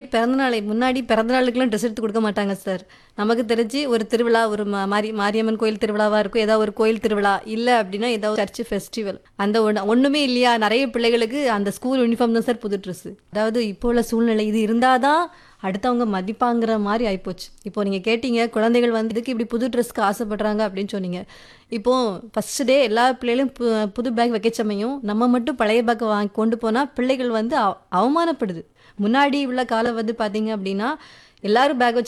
பிறந்தநாளை முன்னாடி பிறந்தநாளுக்குலாம் ட்ரெஸ் எடுத்து கொடுக்க மாட்டாங்க சார் நமக்கு தெரிஞ்சு ஒரு திருவிழா ஒரு மா- மாரி மாரியம்மன் கோயில் திருவிழாவாக இருக்கும் ஏதாவது ஒரு கோயில் திருவிழா இல்லை அப்படின்னா ஏதாவது சர்ச்சு ஃபெஸ்டிவல் அந்த ஒன்று ஒன்றுமே இல்லையா நிறைய பிள்ளைகளுக்கு அந்த ஸ்கூல் யூனிஃபார்ம் தான் சார் புது ட்ரெஸ்ஸு அதாவது இப்போ உள்ள சூழ்நிலை இது இருந்தால் தான் அடுத்தவங்க மதிப்பாங்கிற மாதிரி ஆயிப்போச்சு இப்போ நீங்கள் கேட்டீங்க குழந்தைகள் வந்து இதுக்கு இப்படி புது ட்ரெஸ்க்கு ஆசைப்படுறாங்க அப்படின்னு சொன்னீங்க இப்போ ஃபர்ஸ்ட் டே எல்லா பிள்ளைகளும் பு- புது பேக் வைக்க சமயம் நம்ம மட்டும் பழைய பேக்கை வாங்கி கொண்டு போனால் பிள்ளைகள் வந்து அவ- அவமானப்படுது முன்னாடி உள்ள காலம் வந்து பார்த்தீங்க அப்படின்னா எல்லாரும் பேக் வச்சு